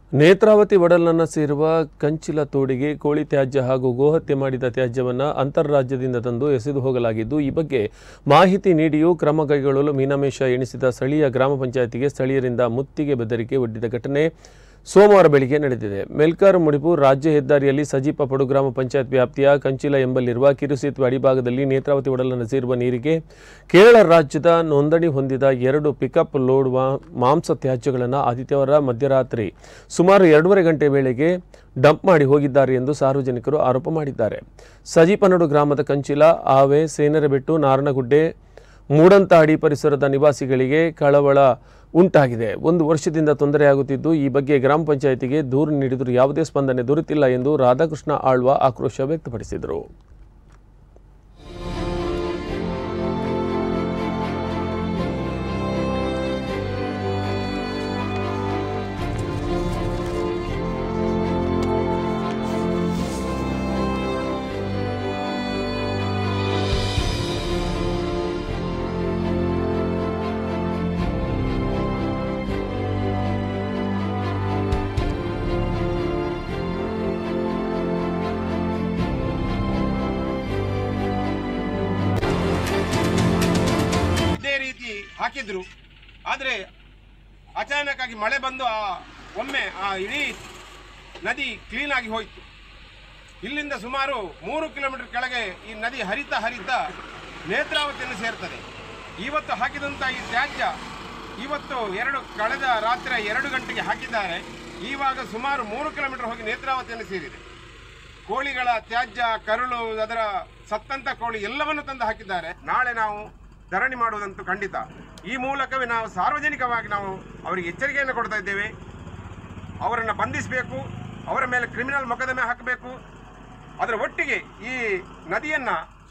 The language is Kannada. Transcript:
ನೇತ್ರಾವತಿ ಒಡಲನ್ನ ಸೇರುವ ಕಂಚಿಲ ತೋಡಿಗೆ ಕೋಳಿ ತ್ಯಾಜ್ಯ ಹಾಗೂ ಗೋಹತ್ಯೆ ಮಾಡಿದ ತ್ಯಾಜ್ಯವನ್ನು ಅಂತರ್ರಾಜ್ಯದಿಂದ ತಂದು ಎಸೆದು ಹೋಗಲಾಗಿದ್ದು ಈ ಬಗ್ಗೆ ಮಾಹಿತಿ ನೀಡಿಯೂ ಕ್ರಮ ಕೈಗೊಳ್ಳಲು ಮೀನಾಮೇಷ ಎಣಿಸಿದ ಸ್ಥಳೀಯ ಗ್ರಾಮ ಪಂಚಾಯತಿಗೆ ಸ್ಥಳೀಯರಿಂದ ಮುತ್ತಿಗೆ ಬೆದರಿಕೆ ಒಡ್ಡಿದ ಘಟನೆ ಸೋಮವಾರ ಬೆಳಿಗ್ಗೆ ನಡೆದಿದೆ ಮೆಲ್ಕಾರ್ ಮುಡಿಪು ರಾಜ್ಯ ಹೆದ್ದಾರಿಯಲ್ಲಿ ಸಜೀಪ ಪಡು ಗ್ರಾಮ ಪಂಚಾಯತ್ ವ್ಯಾಪ್ತಿಯ ಕಂಚಿಲ ಎಂಬಲ್ಲಿರುವ ಕಿರುಸೇತುವೆ ಅಡಿಭಾಗದಲ್ಲಿ ನೇತ್ರಾವತಿ ಒಡಲನ್ನು ಸೇರುವ ನೀರಿಗೆ ಕೇರಳ ರಾಜ್ಯದ ನೋಂದಣಿ ಹೊಂದಿದ ಎರಡು ಪಿಕಪ್ ಲೋಡ್ ವಾ- ಮಾಂಸ ತ್ಯಾಜ್ಯಗಳನ್ನು ಆದಿತ್ಯವಾರ ಮಧ್ಯರಾತ್ರಿ ಸುಮಾರು ಎರಡೂವರೆ ಗಂಟೆ ವೇಳೆಗೆ ಡಂಪ್ ಮಾಡಿ ಹೋಗಿದ್ದಾರೆ ಎಂದು ಸಾರ್ವಜನಿಕರು ಆರೋಪ ಮಾಡಿದ್ದಾರೆ ಸಜೀಪನಡು ಗ್ರಾಮದ ಕಂಚಿಲ ಆವೆ ಸೇನರೆಬೆಟ್ಟು ನಾರಣಗುಡ್ಡೆ ಮೂಡಂತಾಡಿ ಪರಿಸರದ ನಿವಾಸಿಗಳಿಗೆ ಕಳವಳ ಉಂಟಾಗಿದೆ ಒಂದು ವರ್ಷದಿಂದ ತೊಂದರೆಯಾಗುತ್ತಿದ್ದು ಈ ಬಗ್ಗೆ ಗ್ರಾಮ ಪಂಚಾಯಿತಿಗೆ ದೂರು ನೀಡಿದರೂ ಯಾವುದೇ ಸ್ಪಂದನೆ ದೊರೆತಿಲ್ಲ ಎಂದು ರಾಧಾಕೃಷ್ಣ ಆಳ್ವ ಆಕ್ರೋಶ ವ್ಯಕ್ತಪಡಿಸಿದರು ಇದೇ ರೀತಿ ಹಾಕಿದ್ರು ಆದರೆ ಅಚಾನಕ್ ಆಗಿ ಮಳೆ ಬಂದು ಆ ಒಮ್ಮೆ ಆ ಇಡೀ ನದಿ ಕ್ಲೀನ್ ಆಗಿ ಹೋಯಿತು ಇಲ್ಲಿಂದ ಸುಮಾರು ಮೂರು ಕಿಲೋಮೀಟರ್ ಕೆಳಗೆ ಈ ನದಿ ಹರಿತಾ ಹರಿತಾ ನೇತ್ರಾವತಿಯನ್ನು ಸೇರ್ತದೆ ಇವತ್ತು ಹಾಕಿದಂಥ ಈ ತ್ಯಾಜ್ಯ ಇವತ್ತು ಎರಡು ಕಳೆದ ರಾತ್ರಿ ಎರಡು ಗಂಟೆಗೆ ಹಾಕಿದ್ದಾರೆ ಇವಾಗ ಸುಮಾರು ಮೂರು ಕಿಲೋಮೀಟರ್ ಹೋಗಿ ನೇತ್ರಾವತಿಯನ್ನು ಸೇರಿದೆ ಕೋಳಿಗಳ ತ್ಯಾಜ್ಯ ಕರುಳು ಅದರ ಸತ್ತಂತ ಕೋಳಿ ಎಲ್ಲವನ್ನು ತಂದು ಹಾಕಿದ್ದಾರೆ ನಾಳೆ ನಾವು ಧರಣಿ ಮಾಡುವುದಂತೂ ಖಂಡಿತ ಈ ಮೂಲಕವೇ ನಾವು ಸಾರ್ವಜನಿಕವಾಗಿ ನಾವು ಅವರಿಗೆ ಎಚ್ಚರಿಕೆಯನ್ನು ಕೊಡ್ತಾ ಇದ್ದೇವೆ ಅವರನ್ನು ಬಂಧಿಸಬೇಕು ಅವರ ಮೇಲೆ ಕ್ರಿಮಿನಲ್ ಮೊಕದ್ದಮೆ ಹಾಕಬೇಕು ಅದರ ಒಟ್ಟಿಗೆ ಈ ನದಿಯನ್ನ